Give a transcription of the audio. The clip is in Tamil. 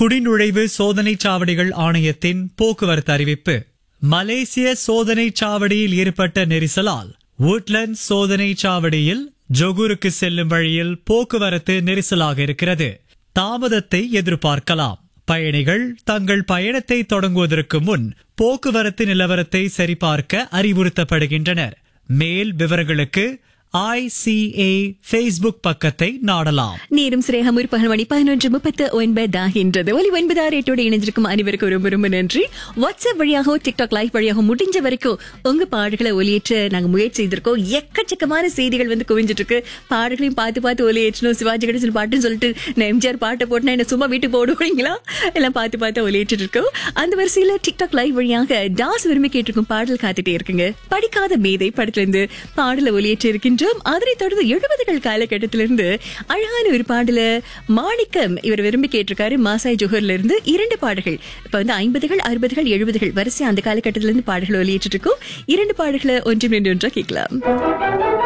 குடிநுழைவு சோதனைச் சாவடிகள் ஆணையத்தின் போக்குவரத்து அறிவிப்பு மலேசிய சோதனைச் சாவடியில் ஏற்பட்ட நெரிசலால் woodlands சோதனைச் சாவடியில் ஜொகூருக்கு செல்லும் வழியில் போக்குவரத்து நெரிசலாக இருக்கிறது தாமதத்தை எதிர்பார்க்கலாம் பயணிகள் தங்கள் பயணத்தை தொடங்குவதற்கு முன் போக்குவரத்து நிலவரத்தை சரிபார்க்க அறிவுறுத்தப்படுகின்றனர் மேல் விவரங்களுக்கு ஐசிஏ ஃபேஸ்புக் பக்கத்தை நாடலாம் நேரம் சிரேக முற்பகல் மணி பதினொன்று முப்பத்து ஒன்பதாகின்றது ஒலி ஒன்பது ஆறு எட்டோடு இணைஞ்சிருக்கும் அனைவருக்கும் ரொம்ப ரொம்ப நன்றி வாட்ஸ்அப் வழியாகவும் டிக்டாக் லைவ் வழியாக முடிஞ்ச வரைக்கும் உங்க பாடுகளை ஒலியேற்ற நாங்க முயற்சி செய்திருக்கோம் எக்கச்சக்கமான செய்திகள் வந்து குவிஞ்சிட்டு இருக்கு பாடுகளையும் பார்த்து பார்த்து ஒலியேற்றணும் சிவாஜி கணேசன் பாட்டுன்னு சொல்லிட்டு நான் எம்ஜிஆர் பாட்டை போட்டுனா என்ன சும்மா வீட்டுக்கு போடுவீங்களா எல்லாம் பார்த்து பார்த்து ஒலியேற்றிட்டு இருக்கோம் அந்த வரிசையில டிக்டாக் லைவ் வழியாக டாஸ் விரும்பி கேட்டிருக்கும் பாடல் காத்துட்டே இருக்குங்க படிக்காத மேதை படத்துல இருந்து பாடல ஒலியேற்றி இருக்கின்றோம் அதனைத் தொடர்ந்து எழுபதுகள் காலகட்டத்திலிருந்து அழகான ஒரு பாடல மாணிக்கம் இவர் விரும்பி கேட்டிருக்காரு மாசாய் ஜோஹர்ல இருந்து இரண்டு பாடல்கள் இப்ப வந்து ஐம்பதுகள் அறுபதுகள் எழுபதுகள் வரிசை அந்த காலகட்டத்திலிருந்து பாடல்கள் ஒலியேற்றிட்டு இருக்கோம் இரண்டு பாடல்களை ஒன்று ஒன்றா கேட்கலாம்